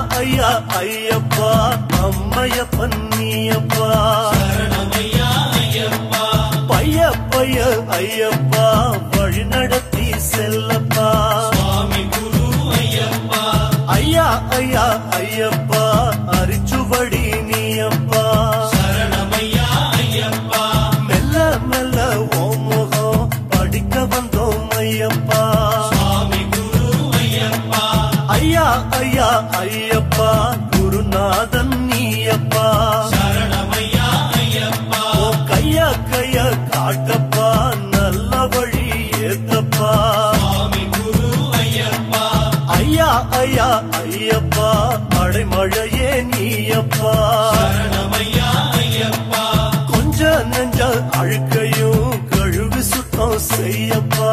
ஐயா ஐயப்பா அம்மையப்பன் நீயப்பா பைய பைய ஐயப்பா வழி நடத்தி செல்லப்பா ஐயா ஐயா ஐயப்பா அரிச்சுவடி நீயப்பா மெல்ல மெல்ல ஓ முகம் படிக்க வந்தோம் ஐயப்பா ஐயா ஐயா ஐயப்பா குருநாதன் நீயப்பா ஓ கையா கைய காட்டப்பா நல்ல வழி ஏத்தப்பா ஐயா ஐயா ஐயப்பா அடைமழையே நீயப்பா கொஞ்ச நெஞ்ச அழுக்கையும் கழுவி சுத்தம் செய்யப்பா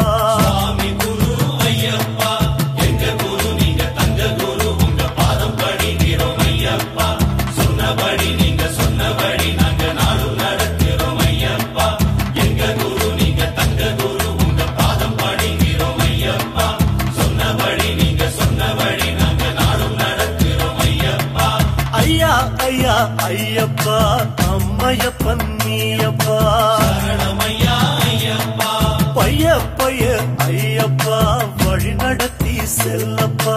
ஐயா ஐயா ஐயப்பா அம்மையப்பன் நீயப்பா பைய பைய ஐயப்பா வழி நடத்தி செல்லப்பா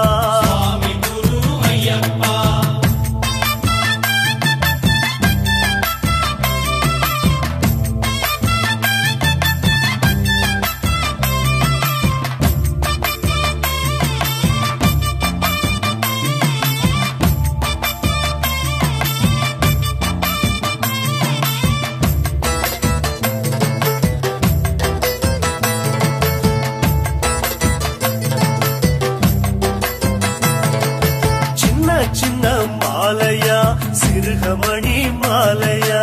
சின்ன சின்ன மாலையா சிறுகமணி மாலையா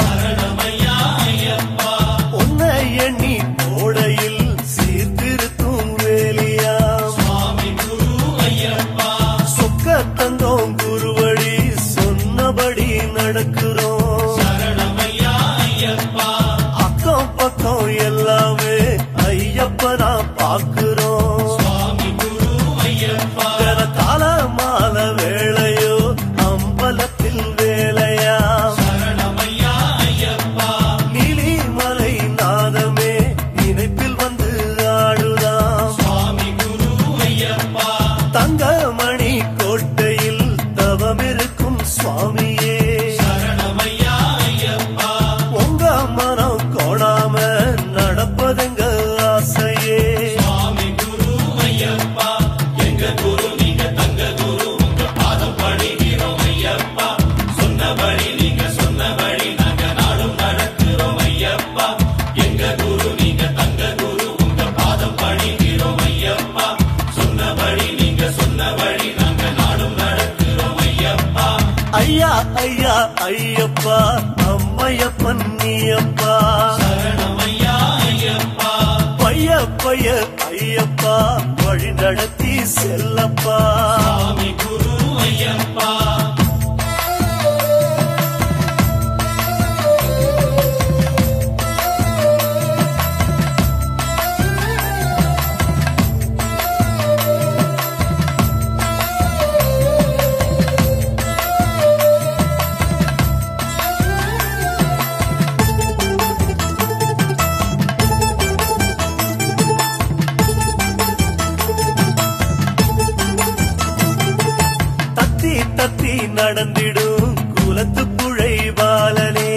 உன்னை எண்ணி கோடையில் சீர்திருத்தும் வேலியா சொக்க தந்தோம் குருவடி சொன்னபடி நடக்கிறோம் அக்கம் பக்கம் எல்லாமே ஐயப்பனா பாக்குறோம் கால மால வேளையோ அம்பலத்தில் வேலையா நீலிமலை நாதமே நினைப்பில் வந்து ஆடுதாம் தங்கமணி கோட்டையில் தவமிருக்கும் சுவாமியே உங்க மனம் கோணாம நடப்பதுங்க ஆசையே ஐயா ஐயா ஐயப்பா அம்மையப்பன் நீயப்பா பைய பைய ஐயப்பா வழி நடத்தி செல்லப்பா தத்தி தத்தி நடந்திடும் குலத்து புழை பாலனே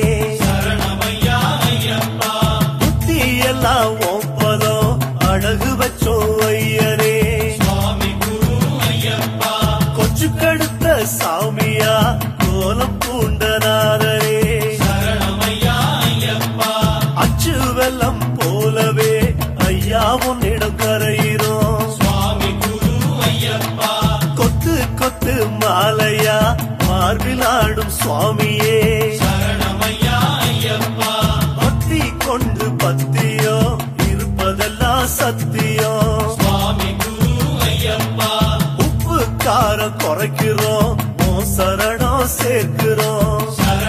புத்தி எல்லாம் ஒப்பதோ அழகு வச்சோ ஐயரே கொச்சு கடுத்த சாமியா கோலம் பூண்டனாரே அச்சு வெள்ளம் போலவே ஐயா உன்னிடம் கரையிறோம் கொத்து கொத்து மாலையா மார்பில் ஆடும் சுவாமியே பக்தி கொண்டு பத்தியோ இருப்பதெல்லாம் சத்தியம் உப்பு காரம் குறைக்கிறோம் உன் சரணம் சேர்க்கிறோம்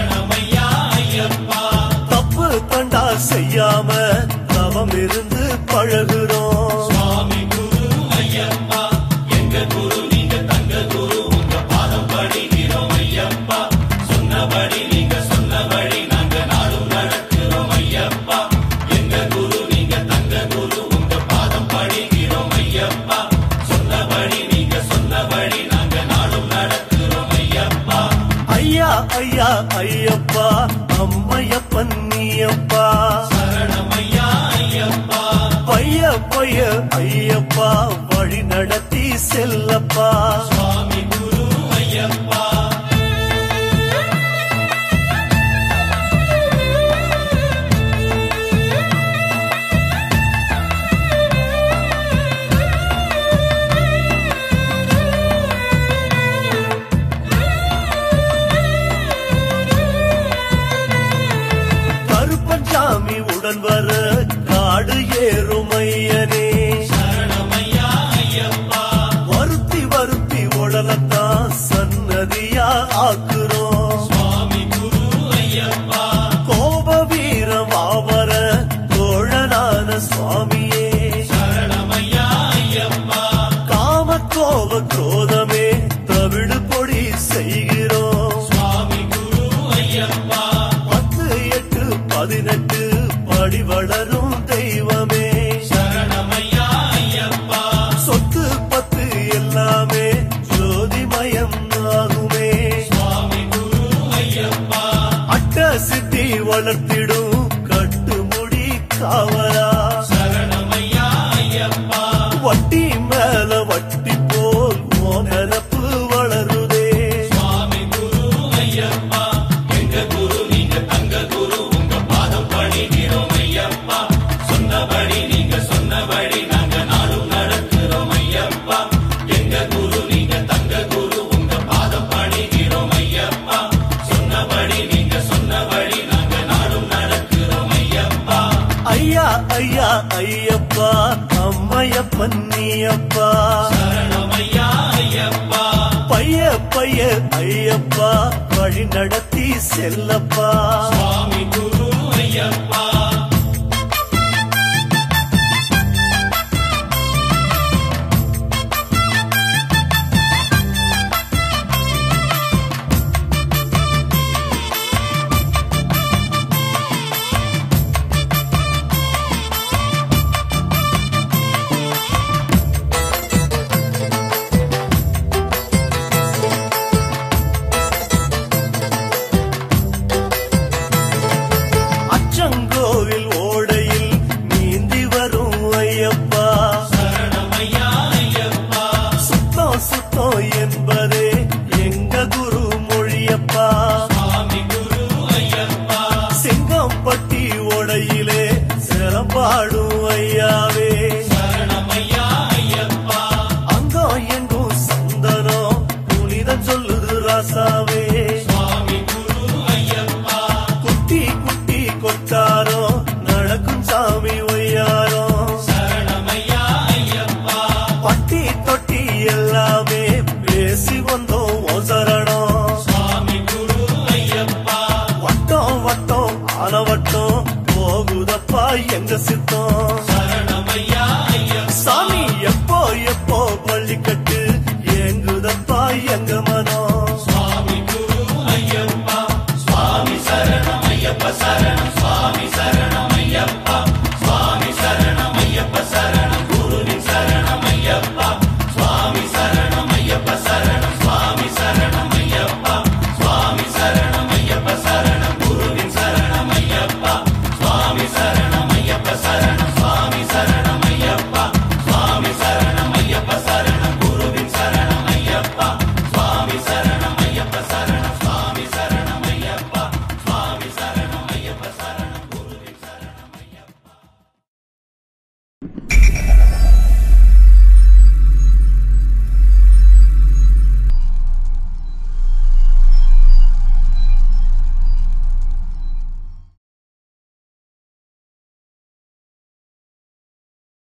தப்பு தண்டா செய்யாம தவம் இருந்து பழகுறோம் சுவாமி குரு ஐயப்பா எங்க குரு நீங்க தங்க குரு உங்க பாதம் ஐயா ஐயப்பா அம்மையப்பன் நீயப்பா சரணமையா ஐயப்பா பைய பைய ஐயப்பா வழி நடத்தி செல்லப்பா சுவாமி குரு ஐயப்பா கருப்பஞ்சாமி உடன் வர காடு ஏறுமையனே சரணமையா ஐயப்பா வருத்தி வருத்தி உடலத்தான் சன்னதியா ஆக்குறோம் சுவாமி குரு ஐயப்பா கோப வீரமாவர தோழனான சுவாமியே சரணமையா ஐயப்பா காம கோப குரோதமே தவிடு பொடி செய்கிறோம் சுவாமி குரு ஐயப்பா பத்து எட்டு பதினெட்டு படி வளரும் தெய்வமே சரணமையா ஐயப்பா சொத்து பத்து எல்லாமே ஜோதிமயம் ஆகுமே சுவாமி குரு ஐயப்பா அட்ட சித்தி வளர்த்திடும் கட்டுமுடி காவலா சரணமையா ஐயப்பா வட்டி மேல வட்டி போல் மோகனப்பு வளருதே சுவாமி குரு ஐயப்பா எங்க குரு நீங்க தங்க குரு உங்க பாதம் பணிகிறோம் ஐயப்பா சொன்னபடி நீங்க சொன்னபடி நாங்க நாடும் நடக்கிறோம் ஐயப்பா எங்க குரு நீங்க தங்க குரு உங்க பாதம் பணிகிறோம் ஐயப்பா சொன்னபடி நீங்க சொன்னபடி நாங்க நாடும் நடக்கிறோம் ஐயப்பா ஐயா ஐயா ஐயப்பா அம்மையப்பன் நீயப்பா சரணமையா ஐயப்பா பைய பைய ஐயப்பா வழி நடத்தி செல்லப்பா சுவாமி குரு ஐயப்பா அச்சங்கோவில் ஓடையில் நீந்தி வரும் ஐயப்பா சரணமையா ஐயப்பா சுத்தம் சுத்தம் என்பதே எங்க குரு மொழியப்பா சுவாமி குரு ஐயப்பா செங்கம்பட்டி ஓடையிலே சிறப்பாடும் ஐயாவே சரணமையா ஐயப்பா அங்கம் எங்கும் சந்தனம் புனிதம் சொல்லுது ராசாவே சுவாமி குரு ஐயப்பா குட்டி குட்டி கொட்டாரோ நடக்கும் சாமி ஒய்யாரோ சரணமையா ஐயப்பா பட்டி தொட்டி எல்லாமே பேசி வந்தோம் உன் சரணம் சுவாமி குரு ஐயப்பா வட்டம் வட்டம் ஆனவட்டம் போகுதப்பா எங்க சித்தம் சரணமையா ஐயப்பா சாமி எப்போ எப்போ பள்ளி கட்டி